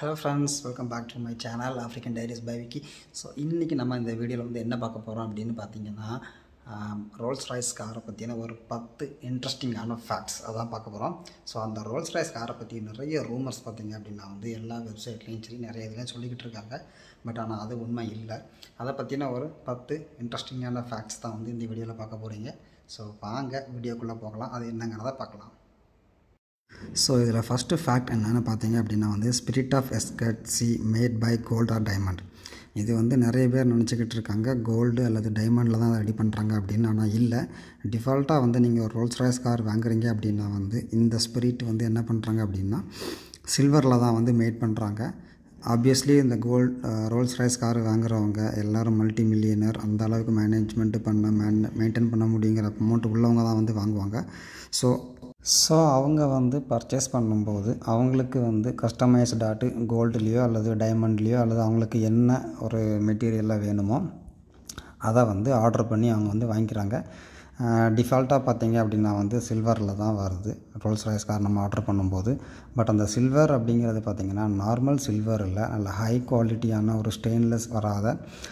hello friends welcome back to my channel African diaries by Vicky so இன்றைக்கி நம்ம இந்த வீடியோவில் வந்து என்ன பார்க்க போகிறோம் அப்படின்னு பார்த்தீங்கன்னா ரோல்ஸ் ராய்ஸ் காரை பற்றின ஒரு பத்து இன்ட்ரெஸ்டிங்கான ஃபேக்ட்ஸ் அதான் பார்க்க போகிறோம் ஸோ அந்த ரோல்ஸ் ராய்ஸ் காரை பற்றி நிறைய ரூமர்ஸ் பார்த்தீங்க அப்படின்னா வந்து எல்லா வெப்சைட்லேயும் சரி நிறைய இதுலேயும் சொல்லிக்கிட்டு இருக்காங்க பட் ஆனால் அது உண்மை இல்லை அதை பற்றின ஒரு பத்து இன்ட்ரெஸ்டிங்கான ஃபேக்ட்ஸ் தான் வந்து இந்த வீடியோவில் பார்க்க போகிறீங்க ஸோ வாங்க வீடியோக்குள்ளே போகலாம் அது என்னங்கிறத பார்க்கலாம் ஸோ இதில் ஃபஸ்ட்டு ஃபேக்ட் என்னென்னு பார்த்தீங்க அப்படின்னா வந்து ஸ்பிரிட் ஆஃப் எஸ்கட் she made by gold or diamond இது வந்து நிறைய பேர் நினச்சிக்கிட்டு இருக்காங்க கோல்டு அல்லது டைமண்டில் தான் ரெடி பண்ணுறாங்க அப்படின்னு ஆனால் இல்லை டிஃபால்ட்டாக வந்து நீங்கள் ஒரு ரோல்ஸ் ராய்ஸ் கார் வாங்குறீங்க அப்படின்னா வந்து இந்த ஸ்பிரிட் வந்து என்ன பண்ணுறாங்க அப்படின்னா சில்வரில் தான் வந்து மேட் பண்ணுறாங்க ஆப்வியஸ்லி இந்த கோல்ட் ரோல்ஸ் ராய்ஸ் கார் வாங்குறவங்க எல்லோரும் மல்டி மில்லியனர் அந்த அளவுக்கு மேனேஜ்மெண்ட்டு பண்ண மேன் மெயின்டைன் பண்ண முடியுங்கிற அமௌண்ட் உள்ளவங்க தான் வந்து வாங்குவாங்க ஸோ ஸோ அவங்க வந்து பர்ச்சேஸ் பண்ணும்போது அவங்களுக்கு வந்து கஸ்டமைஸ்டாட்டு கோல்டுலேயோ அல்லது டைமண்ட்லேயோ அல்லது அவங்களுக்கு என்ன ஒரு மெட்டீரியலில் வேணுமோ அதை வந்து ஆர்டர் பண்ணி அவங்க வந்து வாங்கிக்கிறாங்க டிஃபால்ட்டாக பார்த்தீங்க அப்படின்னா வந்து சில்வரில் தான் வருது ரோல்ஸ் ராய்ஸ் கார் நம்ம ஆர்டர் பண்ணும்போது பட் அந்த சில்வர் அப்படிங்கிறது பார்த்திங்கன்னா நார்மல் சில்வர் இல்லை நல்ல ஹை குவாலிட்டியான ஒரு ஸ்டெயின்லெஸ் வராத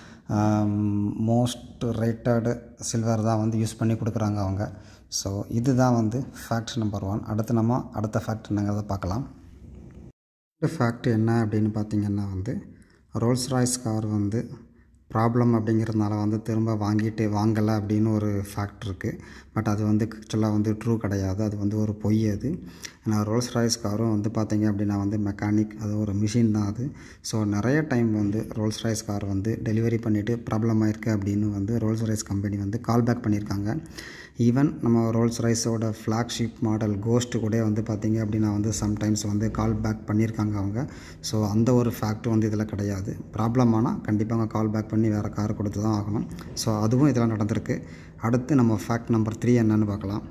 மோஸ்ட் ரேட்டடு சில்வர் தான் வந்து யூஸ் பண்ணி கொடுக்குறாங்க அவங்க ஸோ இதுதான் வந்து ஃபேக்ட் நம்பர் ஒன் அடுத்து நம்ம அடுத்த ஃபேக்ட் என்னங்கிறத பார்க்கலாம் ஃபேக்ட் என்ன அப்படின்னு பார்த்தீங்கன்னா வந்து ரோல்ஸ் ராய்ஸ் கார் வந்து ப்ராப்ளம் அப்படிங்கிறதுனால வந்து திரும்ப வாங்கிட்டு வாங்கலை அப்படின்னு ஒரு ஃபேக்ட் இருக்குது பட் அது வந்து ஆக்சுவலாக வந்து ட்ரூ கிடையாது அது வந்து ஒரு பொய் அது ஏன்னா ரோல்ஸ் ராய்ஸ் காரும் வந்து பார்த்திங்க அப்படின்னா வந்து மெக்கானிக் அது ஒரு மிஷின் தான் அது ஸோ நிறைய டைம் வந்து ரோல்ஸ் ராய்ஸ் கார் வந்து டெலிவரி பண்ணிவிட்டு ப்ராப்ளம் ஆயிருக்கு அப்படின்னு வந்து ரோல்ஸ் ராய்ஸ் கம்பெனி வந்து கால் பேக் பண்ணியிருக்காங்க ஈவன் நம்ம ரோல்ஸ் ரைஸோட ஃப்ளாக்ஷிப் மாடல் கோஸ்ட்டு கூட வந்து பார்த்திங்க அப்படின்னா வந்து சம்டைம்ஸ் வந்து கால் பேக் பண்ணியிருக்காங்க அவங்க ஸோ அந்த ஒரு ஃபேக்ட் வந்து இதில் கிடையாது ப்ராப்ளம் ஆனால் கண்டிப்பாக அவங்க கால் பேக் பண்ணி வேறு கார் கொடுத்து தான் ஆகணும் ஸோ அதுவும் இதில் நடந்திருக்கு அடுத்து நம்ம ஃபேக்ட் நம்பர் த்ரீ என்னென்னு பார்க்கலாம்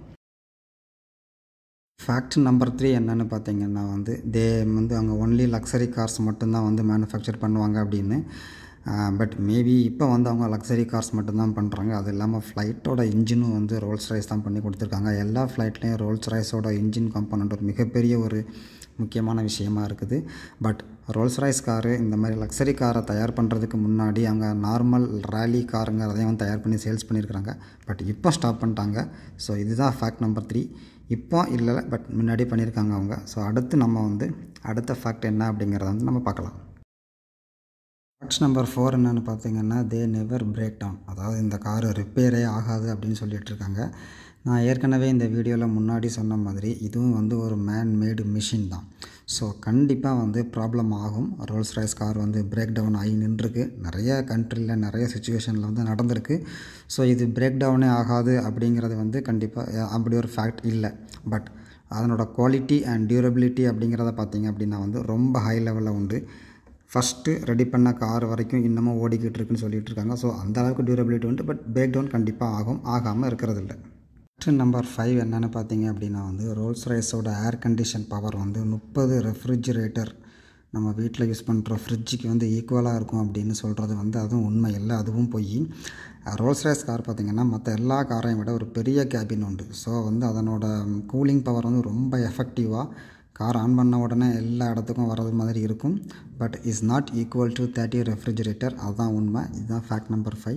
ஃபேக்ட் நம்பர் த்ரீ என்னென்னு பார்த்தீங்கன்னா வந்து தே வந்து அவங்க ஒன்லி லக்ஸரி கார்ஸ் மட்டும்தான் வந்து மேனுஃபேக்சர் பண்ணுவாங்க அப்படின்னு பட் மேபி இப்போ வந்து அவங்க லக்ஸரி கார்ஸ் மட்டும்தான் பண்ணுறாங்க அது இல்லாமல் ஃப்ளைட்டோட இன்ஜினும் வந்து ரோல்ஸ் ரைஸ் தான் பண்ணி கொடுத்துருக்காங்க எல்லா ஃப்ளைட்லேயும் ரோல்ஸ் ரைஸோட இன்ஜின் காம்பனண்ட் ஒரு மிகப்பெரிய ஒரு முக்கியமான விஷயமா இருக்குது பட் ரோல்ஸ் ராய்ஸ் காரு இந்த மாதிரி லக்ஸரி காரை தயார் பண்ணுறதுக்கு முன்னாடி அவங்க நார்மல் ரேலி காருங்க அதையும் வந்து தயார் பண்ணி சேல்ஸ் பண்ணியிருக்கிறாங்க பட் இப்போ ஸ்டாப் பண்ணிட்டாங்க ஸோ இதுதான் ஃபேக்ட் நம்பர் த்ரீ இப்போ இல்லை பட் முன்னாடி பண்ணியிருக்காங்க அவங்க ஸோ அடுத்து நம்ம வந்து அடுத்த ஃபேக்ட் என்ன அப்படிங்கிறத வந்து நம்ம பார்க்கலாம் ஃபேக்ட்ஸ் நம்பர் ஃபோர் என்னென்னு பார்த்தீங்கன்னா தே நெவர் பிரேக் டவுன் அதாவது இந்த காரு ரிப்பேரே ஆகாது அப்படின்னு சொல்லிட்டு இருக்காங்க நான் ஏற்கனவே இந்த வீடியோவில் முன்னாடி சொன்ன மாதிரி இதுவும் வந்து ஒரு மேன் மேடு மிஷின் தான் ஸோ கண்டிப்பாக வந்து ப்ராப்ளம் ஆகும் ரோல்ஸ் ராய்ஸ் கார் வந்து பிரேக் டவுன் ஆகி நின்றுருக்கு நிறைய கண்ட்ரியில் நிறைய சுச்சுவேஷனில் வந்து நடந்திருக்கு ஸோ இது பிரேக் டவுனே ஆகாது அப்படிங்கிறது வந்து கண்டிப்பாக அப்படி ஒரு ஃபேக்ட் இல்லை பட் அதனோட குவாலிட்டி அண்ட் டியூரபிலிட்டி அப்படிங்கிறத பார்த்திங்க அப்படின்னா வந்து ரொம்ப ஹை லெவலில் உண்டு ஃபஸ்ட்டு ரெடி பண்ண கார் வரைக்கும் இன்னமும் ஓடிக்கிட்டு இருக்குன்னு சொல்லிட்டு இருக்காங்க ஸோ அந்த அளவுக்கு டியூரபிலிட்டி உண்டு பட் பிரேக் டவுன் கண்டிப்பாக ஆகும் ஆகாமல் இருக்கிறது இல்லை ஃபஸ்ட்டு நம்பர் ஃபைவ் என்னென்னு பார்த்தீங்க அப்படின்னா வந்து ரோல்ஸ் ரைஸோட ஏர் கண்டிஷன் பவர் வந்து முப்பது ரெஃப்ரிஜிரேட்டர் நம்ம வீட்டில் யூஸ் பண்ணுற ஃப்ரிட்ஜுக்கு வந்து ஈக்குவலாக இருக்கும் அப்படின்னு சொல்கிறது வந்து அதுவும் உண்மை இல்லை அதுவும் போய் ரோல்ஸ் ரைஸ் கார் பார்த்திங்கன்னா மற்ற எல்லா காரையும் விட ஒரு பெரிய கேபின் உண்டு ஸோ வந்து அதனோட கூலிங் பவர் வந்து ரொம்ப எஃபெக்டிவாக கார் ஆன் பண்ண உடனே எல்லா இடத்துக்கும் வர்றது மாதிரி இருக்கும் but is not equal to thirty refrigerator அதுதான் உண்மை இதுதான் ஃபேக்ட் நம்பர் ஃபைவ்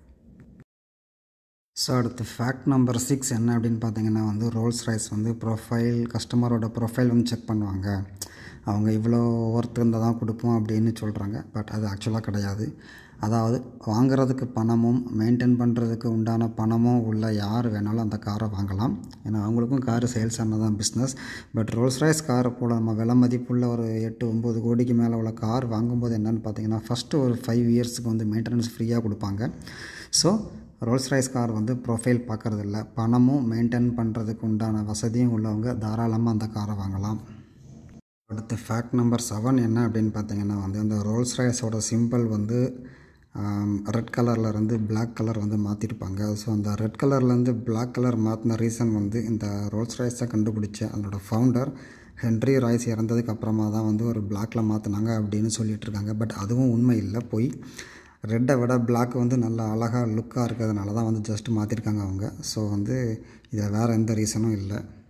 ஸோ அடுத்து ஃபேக்ட் நம்பர் சிக்ஸ் என்ன அப்படின்னு பார்த்தீங்கன்னா வந்து ரோல்ஸ் ரைஸ் வந்து ப்ரொஃபைல் கஸ்டமரோட ப்ரொஃபைல் வந்து செக் பண்ணுவாங்க அவங்க இவ்வளோ ஒர்த் இருந்தால் தான் கொடுப்போம் அப்படின்னு சொல்கிறாங்க பட் அது ஆக்சுவலாக கிடையாது அதாவது வாங்குறதுக்கு பணமும் மெயின்டைன் பண்ணுறதுக்கு உண்டான பணமும் உள்ள யார் வேணாலும் அந்த காரை வாங்கலாம் ஏன்னா அவங்களுக்கும் கார் சேல்ஸ் ஆனதான் பிஸ்னஸ் பட் ரோல்ஸ் ராய்ஸ் காரை போல் நம்ம விலை மதிப்புள்ள ஒரு எட்டு ஒம்பது கோடிக்கு மேலே உள்ள கார் வாங்கும்போது என்னென்னு பார்த்தீங்கன்னா ஃபஸ்ட்டு ஒரு ஃபைவ் இயர்ஸுக்கு வந்து மெயின்டெனன்ஸ் ஃப்ரீயாக கொடுப்பாங்க ஸோ ரோல்ஸ் ராய்ஸ் கார் வந்து ப்ரொஃபைல் பார்க்குறதில்ல பணமும் மெயின்டைன் பண்ணுறதுக்கு உண்டான வசதியும் உள்ளவங்க தாராளமாக அந்த காரை வாங்கலாம் அடுத்து ஃபேக்ட் நம்பர் செவன் என்ன அப்படின்னு பார்த்தீங்கன்னா வந்து அந்த ரோல்ஸ் ராய்ஸோட சிம்பிள் வந்து ரெட் கலரில் இருந்து பிளாக் கலர் வந்து மாற்றிருப்பாங்க ஸோ அந்த ரெட் கலர்லேருந்து பிளாக் கலர் மாற்றின ரீசன் வந்து இந்த ரோல்ஸ் ராய்ஸை கண்டுபிடிச்ச அதனோட ஃபவுண்டர் ஹென்ரி ராய்ஸ் இறந்ததுக்கு அப்புறமா தான் வந்து ஒரு பிளாக்கில் மாற்றினாங்க அப்படின்னு சொல்லிட்டு இருக்காங்க பட் அதுவும் உண்மை இல்லை போய் ரெட்டை விட பிளாக் வந்து நல்லா அழகாக லுக்காக இருக்கிறதுனால தான் வந்து ஜஸ்ட் மாற்றிருக்காங்க அவங்க ஸோ வந்து இதில் வேறு எந்த ரீசனும் இல்லை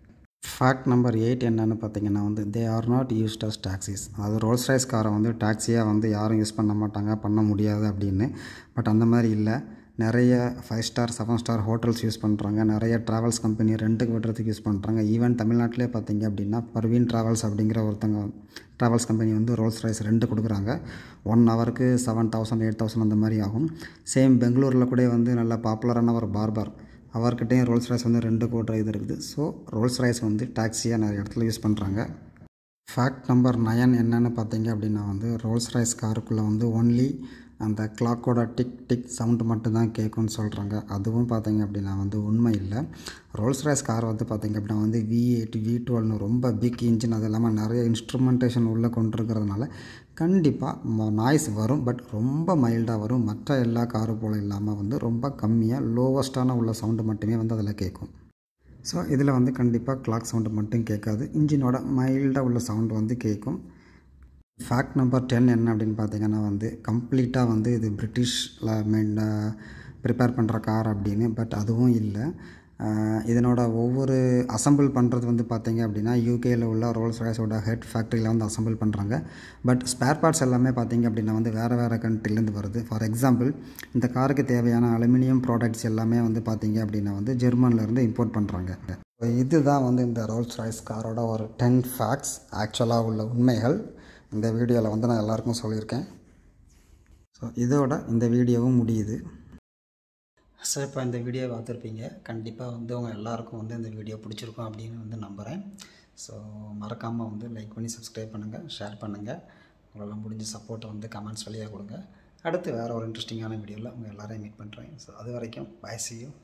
ஃபேக்ட் நம்பர் எயிட் என்னன்னு பார்த்தீங்கன்னா வந்து they are not used as taxis அதாவது ரோல்ஸ் ரைஸ் காரை வந்து டாக்ஸியாக வந்து யாரும் யூஸ் பண்ண மாட்டாங்க பண்ண முடியாது அப்படின்னு பட் அந்த மாதிரி இல்லை நிறைய five star seven star hotels use பண்ணுறாங்க நிறைய ட்ராவல்ஸ் கம்பெனி ரெண்ட்டுக்கு விடுறதுக்கு யூஸ் பண்ணுறாங்க ஈவன் தமிழ்நாட்டிலே பார்த்தீங்க அப்படின்னா பர்வீன் ட்ராவல்ஸ் அப்படிங்கிற ஒருத்தங்க ட்ராவல்ஸ் கம்பெனி வந்து ரோல்ஸ் ரைஸ் ரெண்டு கொடுக்குறாங்க ஒன் ஹவருக்கு செவன் தௌசண்ட் எயிட் தௌசண்ட் அந்த மாதிரி ஆகும் சேம் பெங்களூரில் கூட வந்து நல்ல பாப்புலரான ஒரு பார்பர் அவர்கிட்டையும் ரோல்ஸ் ரைஸ் வந்து ரெண்டு கோட்ரு இது இருக்குது ஸோ ரோல்ஸ் ரைஸ் வந்து டாக்ஸியாக நிறைய இடத்துல யூஸ் பண்ணுறாங்க ஃபேக்ட் நம்பர் நயன் என்னென்னு பார்த்தீங்க அப்படின்னா வந்து ரோல்ஸ் ரைஸ் காருக்குள்ளே வந்து ஒன்லி அந்த கிளாக்கோட டிக் டிக் சவுண்டு மட்டும்தான் கேட்கும்னு சொல்கிறாங்க அதுவும் பார்த்தீங்க அப்படின்னா வந்து உண்மை இல்லை ரோல்ஸ் ரைஸ் கார் வந்து பார்த்தீங்க அப்படின்னா வந்து வி எயிட் வி டுவெல்னு ரொம்ப பிக் இன்ஜின் அது இல்லாமல் நிறைய இன்ஸ்ட்ருமெண்டேஷன் உள்ளே கொண்டு இருக்கிறதுனால கண்டிப்பாக நாய்ஸ் வரும் பட் ரொம்ப மைல்டாக வரும் மற்ற எல்லா காரு போல் இல்லாமல் வந்து ரொம்ப கம்மியாக லோவஸ்ட்டான உள்ள சவுண்டு மட்டுமே வந்து அதில் கேட்கும் ஸோ இதில் வந்து கண்டிப்பாக கிளாக் சவுண்டு மட்டும் கேட்காது இன்ஜினோட மைல்டாக உள்ள சவுண்டு வந்து கேட்கும் ஃபேக்ட் நம்பர் டென் என்ன அப்படின்னு பார்த்தீங்கன்னா வந்து கம்ப்ளீட்டாக வந்து இது பிரிட்டிஷில் மெயின் ப்ரிப்பேர் பண்ணுற கார் அப்படின்னு பட் அதுவும் இல்லை இதனோட ஒவ்வொரு அசம்பிள் பண்ணுறது வந்து பார்த்தீங்க அப்படின்னா யூகேயில் உள்ள ரோல்ஸ் ராய்ஸோட ஹெட் ஃபேக்ட்ரியில் வந்து அசம்பிள் பண்ணுறாங்க பட் ஸ்பேர் பார்ட்ஸ் எல்லாமே பார்த்தீங்க அப்படின்னா வந்து வேறு வேறு கண்ட்ரிலேருந்து வருது ஃபார் எக்ஸாம்பிள் இந்த காருக்கு தேவையான அலுமினியம் ப்ராடக்ட்ஸ் எல்லாமே வந்து பார்த்தீங்க அப்படின்னா வந்து ஜெர்மன்லேருந்து இம்போர்ட் பண்ணுறாங்க இதுதான் வந்து இந்த ரோல்ஸ் ராய்ஸ் காரோட ஒரு டென் ஃபேக்ட்ஸ் ஆக்சுவலாக உள்ள உண்மைகள் இந்த வீடியோவில் வந்து நான் எல்லாருக்கும் சொல்லியிருக்கேன் ஸோ இதோட இந்த வீடியோவும் முடியுது ஸோ இப்போ இந்த வீடியோ பார்த்துருப்பீங்க கண்டிப்பாக வந்து உங்கள் எல்லாருக்கும் வந்து இந்த வீடியோ பிடிச்சிருக்கும் அப்படின்னு வந்து நம்புகிறேன் ஸோ மறக்காமல் வந்து லைக் பண்ணி சப்ஸ்கிரைப் பண்ணுங்கள் ஷேர் பண்ணுங்கள் உங்களால் முடிஞ்ச சப்போர்ட்டை வந்து கமெண்ட்ஸ் வழியாக கொடுங்க அடுத்து வேறு ஒரு இன்ட்ரெஸ்டிங்கான வீடியோவில் உங்கள் எல்லாரையும் மீட் பண்ணுறேன் ஸோ அது வரைக்கும் பாய் சி யூ